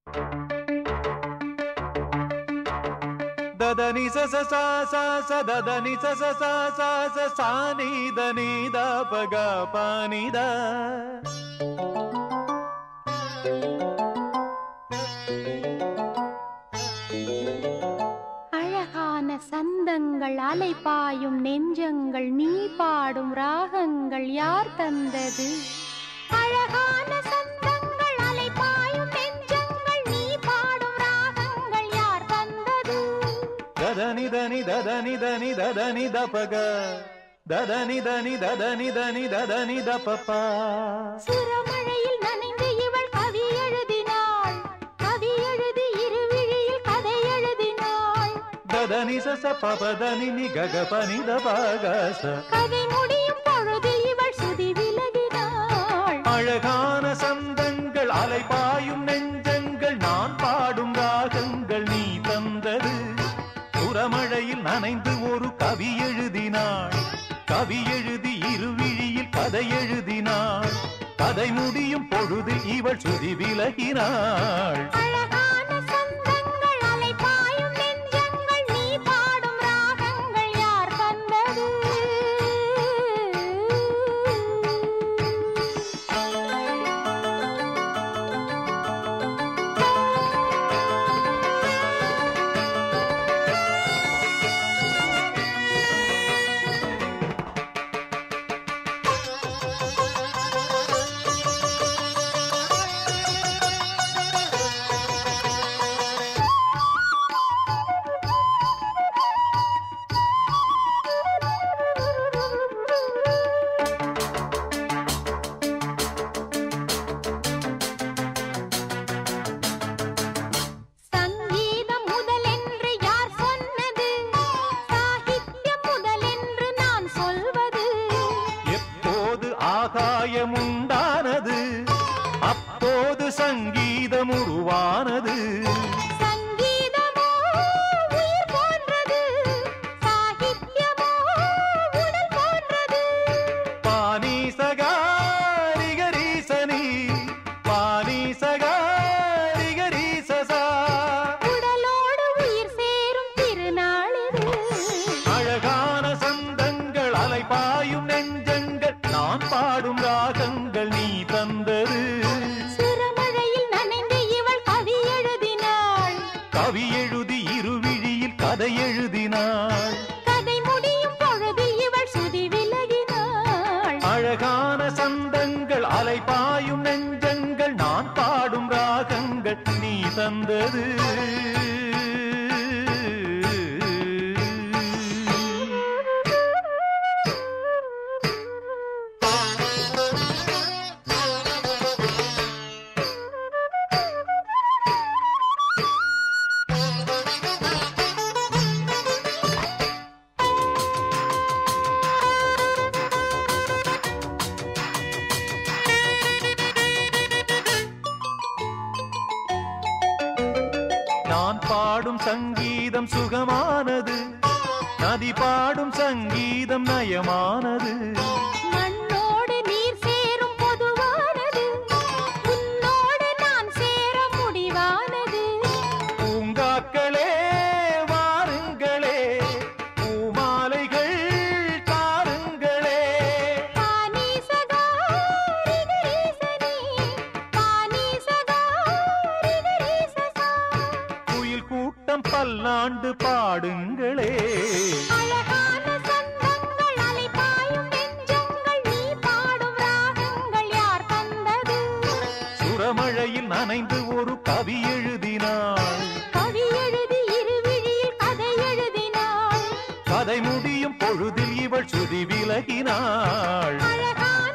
దదని స స స స స దదని స స స స స సా ని ద ని ద ప గ ప ని ద அழகான சந்தங்கள் அலைபாயும் நெஞ்சங்கள் நீ பாடும் ராகங்கள் யார் தந்தது அழகான சந்தங்கள் அலைபாயும் நெஞ்சங்கள் நீ பாடும் ராகங்கள் யார் தந்தது దదని దని దదని దని దదని ద ప గ దదని దని దదని దని దదని ద ప ప சிறமழையில் நனைந்து இவள் கவி எழுதினாள் கவி எழுதி இருவிழியில் கதை எழுதினாள் దదని స స ప ప దని ని గ గ ప ని ద ప గ స கதை முடியும் பொழுதில் இவள் சுதி விலகினாள் அழகான சந்தங்கள் அலைபாயும் நெஞ்சங்கள் நான் பாடும் ராகங்கள் நீ தந்தது புறமழையில் நனைந்து ஒரு கவி எழுதினாள் கவி எழுதி இருவிழியில் கதை எழுதினாள் கதை முடியும் பொழுதில் இவள் சுதி விலகினாள் அழகான சந்தங்கள் அலைபாயும் நெஞ்சங்கள் நீ பாடும் ராகங்கள் யார் தந்தது சங்கீதம் முதலென்று யார் சொன்னது சாகித்யம் முதலென்று நான் சொல்வது எப்போது ஆகாயம் உண்டானது அப்போது சங்கீதம் உருவானது சங்கீதமோ உயிர் போன்றது சாகித்யமோ உடல் போன்றது பானி சகாரிகரீசனி பானி சகாரிகரீசசா உடலோடு உயிர் சேரும் திருநாள் இது அழகான சந்தங்கள் அலைபாயும் நெஞ்சங்கள் நான் பாடும் ராகங்கள் நீ தந்தது சிறுமழையில் நனைந்து இவள் கவி எழுதினாள் கவி எழுதி இருவிழியில் கதை எழுதினாள் கதை முடியும் பொழுது இவள் சுதி விலகினாள் அழகான சந்தங்கள் அலைபாயும் நெஞ்சங்கள் நான் பாடும் ராகங்கள் நீ தந்தது நான் பாடும் சங்கீதம் சுகமானது நதி பாடும் சங்கீதம் நயமானது மண்ணோடு நீர் சேரும் பொதுவானது உன்னோடு நான் சேர முடிவானது பூங்காக்களே வாருங்களே பூமாலைகள் தாருங்களே பானி சகா ரிகரீசனி பானி சகா ரிகரீசசா குயில் கூட்டம் பல்லாண்டு பாடுங்களே அழகான சந்தங்கள் அலைபாயும் நெஞ்சங்கள் நீ பாடும் ராகங்கள் யார் தந்தது சுரமழையில் நனைந்து ஒரு கவி எழுதினாள் கவி எழுதி இருவிழியில் கதை எழுதினாள் கதை முடியும் பொழுதில் இவள் சுதி விலகினாள் அழகான